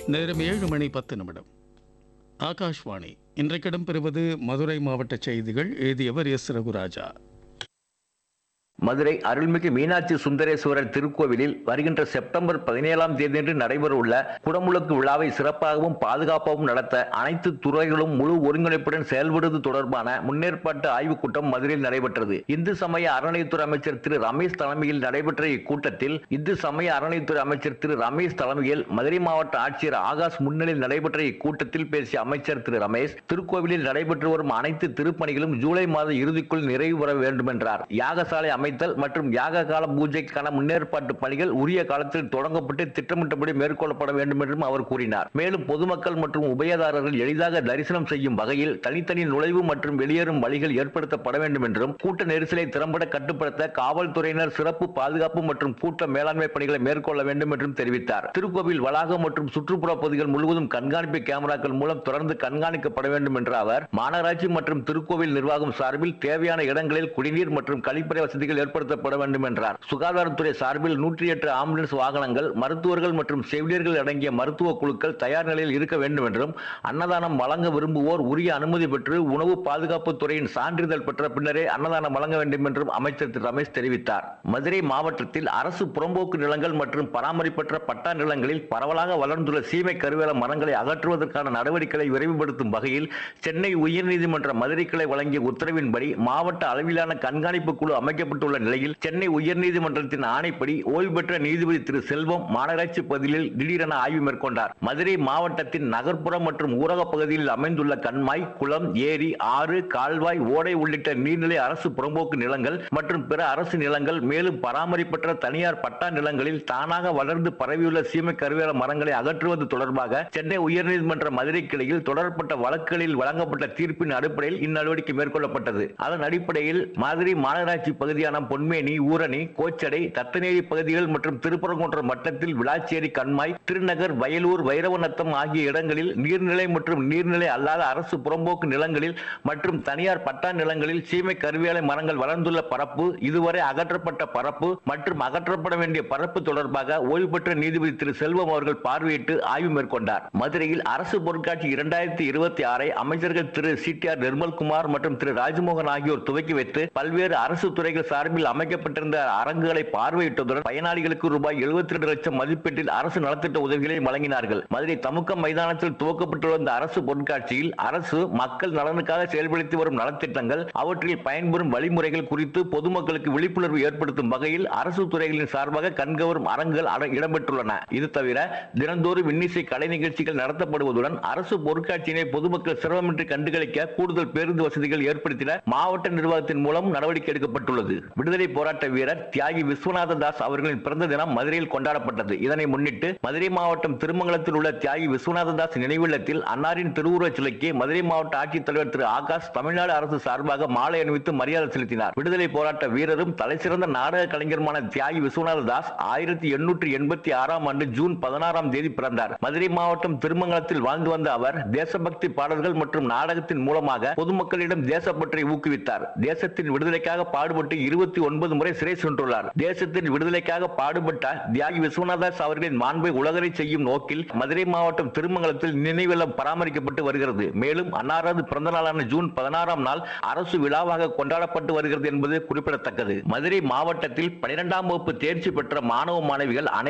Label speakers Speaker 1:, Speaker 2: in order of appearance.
Speaker 1: நேரம் ஏழு மணி பத்து நிமிடம் ஆகாஷ்வாணி இன்றைக்கு இடம்பெறுவது மதுரை மாவட்ட செய்திகள் எழுதியவர் எஸ் ரகுராஜா
Speaker 2: மதுரை அருள்மிகு மீனாட்சி சுந்தரேஸ்வரர் திருக்கோவிலில் வருகின்ற செப்டம்பர் பதினேழாம் தேதியன்று நடைபெறவுள்ள குடமுழுக்கு விழாவை சிறப்பாகவும் பாதுகாப்பாகவும் நடத்த அனைத்து துறைகளும் முழு ஒருங்கிணைப்புடன் செயல்படுவது தொடர்பான முன்னேற்பாட்டு ஆய்வுக் கூட்டம் மதுரையில் நடைபெற்றது இந்து சமய அறநிலையத்துறை அமைச்சர் திரு ரமேஷ் தலைமையில் நடைபெற்ற இக்கூட்டத்தில் இந்து சமய அறநிலையத்துறை அமைச்சர் திரு ரமேஷ் தலைமையில் மதுரை மாவட்ட ஆட்சியர் ஆகாஷ் முன்னிலையில் நடைபெற்ற இக்கூட்டத்தில் பேசிய அமைச்சர் திரு ரமேஷ் திருக்கோவிலில் நடைபெற்று வரும் அனைத்து திருப்பணிகளும் ஜூலை மாத இறுதிக்குள் நிறைவு பெற வேண்டும் என்றார் யாகசாலை அமைத்தல் மற்றும் யாக கால பூஜைக்கான முன்னேற்பாட்டு பணிகள் உரிய காலத்தில் தொடங்கப்பட்டு திட்டமிட்டபடி மேற்கொள்ளப்பட வேண்டும் என்றும் அவர் கூறினார் மேலும் பொதுமக்கள் மற்றும் உபயதாரர்கள் எளிதாக தரிசனம் செய்யும் வகையில் தனித்தனி நுழைவு மற்றும் வெளியேறும் வழிகள் ஏற்படுத்தப்பட வேண்டும் என்றும் கூட்ட நெரிசலை திறம்பட கட்டுப்படுத்த காவல்துறையினர் சிறப்பு பாதுகாப்பு மற்றும் கூட்ட மேலாண்மை பணிகளை மேற்கொள்ள வேண்டும் என்றும் தெரிவித்தார் திருக்கோவில் வளாகம் மற்றும் சுற்றுப்புற பகுதிகள் முழுவதும் கண்காணிப்பு கேமராக்கள் மூலம் தொடர்ந்து கண்காணிக்கப்பட வேண்டும் என்ற அவர் மாநகராட்சி மற்றும் திருக்கோவில் நிர்வாகம் சார்பில் தேவையான இடங்களில் குடிநீர் மற்றும் கழிப்பறை வசதிகள் ஏற்படுத்தப்பட வேண்டும் என்றார் சுகாதாரத்துறை சார்பில் நூற்றி எட்டு ஆம்புலன்ஸ் வாகனங்கள் மருத்துவர்கள் மற்றும் செவிலியர்கள் அடங்கிய மருத்துவ குழுக்கள் தயார் நிலையில் இருக்க வேண்டும் என்றும் அன்னதானம் வழங்க விரும்புவோர் உரிய அனுமதி பெற்று உணவு பாதுகாப்பு துறையின் சான்றிதழ் பெற்ற பின்னரே அன்னதானம் வழங்க வேண்டும் என்றும் அமைச்சர் திரு ரமேஷ் தெரிவித்தார் மதுரை மாவட்டத்தில் அரசு புறம்போக்கு நிலங்கள் மற்றும் பராமரிப்பற்ற பட்டா நிலங்களில் பரவலாக வளர்ந்துள்ள சீமை கருவேல மரங்களை அகற்றுவதற்கான நடவடிக்கைகளை விரைவுபடுத்தும் வகையில் சென்னை உயர்நீதிமன்ற மதுரை கிளை வழங்கிய உத்தரவின்படி மாவட்ட அளவிலான கண்காணிப்பு குழு அமைக்கப்பட்டுள்ள நிலையில் சென்னை உயர்நீதிமன்றத்தின் ஆணைப்படி ஓய்வு பெற்ற நீதிபதி திரு செல்வம் மாநகராட்சி பகுதியில் திடீரென ஆய்வு மேற்கொண்டார் மதுரை மாவட்டத்தின் நகர்ப்புற மற்றும் ஊரக பகுதியில் அமைந்துள்ள கண்மாய் குளம் ஏரி ஆறு கால்வாய் ஓடை உள்ளிட்ட நீர்நிலை அரசு புறம்போக்கு நிலங்கள் மற்றும் பிற அரசு நிலங்கள் மேலும் பராமரிப்பற்ற தனியார் பட்டா நிலங்களில் தானாக வளர்ந்து பரவியுள்ள சீமை கருவேல மரங்களை அகற்றுவது தொடர்பாக சென்னை உயர்நீதிமன்ற மதுரை கிளையில் தொடரப்பட்ட வழக்குகளில் வழங்கப்பட்ட தீர்ப்பின் அடிப்படையில் இந்நடவடிக்கை மேற்கொள்ளப்பட்டது அதன் அடிப்படையில் மதுரை மாநகராட்சி பகுதியான பொன்மேனி ஊரணி கோச்சடை தத்தநேரி பகுதிகள் மற்றும் திருப்பரங்குன்றம் மட்டத்தில் விளாச்சேரி கண்மாய் திருநகர் வயலூர் வைரவநத்தம் ஆகிய இடங்களில் நீர்நிலை மற்றும் நீர்நிலை அல்லாத அரசு புறம்போக்கு நிலங்களில் மற்றும் தனியார் பட்டா நிலங்களில் சீமை கருவேலை மரங்கள் வளர்ந்துள்ள பரப்பு இதுவரை அகற்றப்பட்ட பரப்பு மற்றும் அகற்றப்பட வேண்டிய பரப்பு தொடர்பாக ஓய்வு பெற்ற நீதிபதி திரு செல்வம் அவர்கள் பார்வையிட்டு ஆய்வு மேற்கொண்டார் மதுரையில் அரசு பொருட்காட்சி இரண்டாயிரத்தி இருபத்தி ஆறை அமைச்சர்கள் திரு சி டி ஆர் நிர்மல்குமார் மற்றும் திரு ராஜ்மோகன் ஆகியோர் துவக்கி வைத்து பல்வேறு அரசு துறைகள் சார்பில் அமைக்கப்பட்டிருந்த அரங்குகளை பார்வையிட்டதுடன் பயனாளிகளுக்கு ரூபாய் எழுபத்தி ரெண்டு லட்சம் மதிப்பீட்டில் அரசு நலத்திட்ட உதவிகளை வழங்கினார்கள் மதுரை தமுக்கம் மைதானத்தில் துவக்கப்பட்டுள்ள இந்த அரசு பொருட்காட்சியில் அரசு மக்கள் நலனுக்காக செயல்படுத்தி வரும் நலத்திட்டங்கள் அவற்றில் பயன்பெறும் வழிமுறைகள் குறித்து பொதுமக்களுக்கு விழிப்புணர்வு ஏற்படுத்தும் வகையில் அரசு துறைகளின் சார்பாக கண்கவரும் அரங்குகள் அட- இடம்பெற்றுள்ளன இது தவிர தினந்தோறும் இன்னிசை கலை நிகழ்ச்சிகள் நடத்தப்படுவதுடன் அரசு பொருட்காட்சியினை பொதுமக்கள் சிரமமின்றி கண்டுகளிக்க கூடுதல் பேருந்து வசதிகள் ஏற்படுத்திட மாவட்ட நிர்வாகத்தின் மூலம் நடவடிக்கை எடுக்கப்பட்டுள்ளது விடுதலை போராட்ட வீரர் தியாகி விஸ்வநாத தாஸ் அவர்களின் பிறந்த தினம் மதுரையில் கொண்டாடப்பட்டது இதனை முன்னிட்டு மதுரை மாவட்டம் திருமங்கலத்தில் உள்ள தியாகி விஸ்வநாத தாஸ் நினைவில்லத்தில் அன்னாரின் திருவுருவச் சிலைக்கு மதுரை மாவட்ட ஆட்சித்தலைவர் திரு ஆகாஷ் தமிழ்நாடு அரசு சார்பாக மாலை அணிவித்து மரியாதை செலுத்தினார் விடுதலை போராட்ட வீரரும் தலைசிறந்த நாடக கலைஞருமான தியாகி விஸ்வநாத தாஸ் ஆயிரத்தி எண்ணூற்றி எண்பத்தி ஆறாம் ஆண்டு ஜூன் பதினாறாம் தேதி பிறந்தார் மதுரை மாவட்டம் திருமங்கலத்தில் வாழ்ந்து வந்த அவர் தேசபக்தி பாடல்கள் மற்றும் நாடகத்தின் மூலமாக பொதுமக்களிடம் தேசப்பற்றை ஊக்குவித்தார் தேசத்தின் விடுதலைக்காக பாடுபட்டு இருபத்தி ஒன்பது முறை சிறை சென்றுள்ளார் தேசத்தின் விடுதலைக்காக பாடுபட்ட தியாகி விஸ்வநாதாஸ் அவர்களின் மாண்பை உலகரை செய்யும் நோக்கில் மதுரை மாவட்டம் திருமங்கலத்தில் நினைவில்லம் பராமரிக்கப்பட்டு வருகிறது மேலும் அன்னாரது பிறந்த நாளான ஜூன் பதினாறாம் நாள் அரசு விழாவாக கொண்டாடப்பட்டு வருகிறது என்பது குறிப்பிடத்தக்கது மதுரை மாவட்டத்தில் பனிரெண்டாம் வகுப்பு தேர்ச்சி பெற்ற மாணவ மாணவிகள் அனை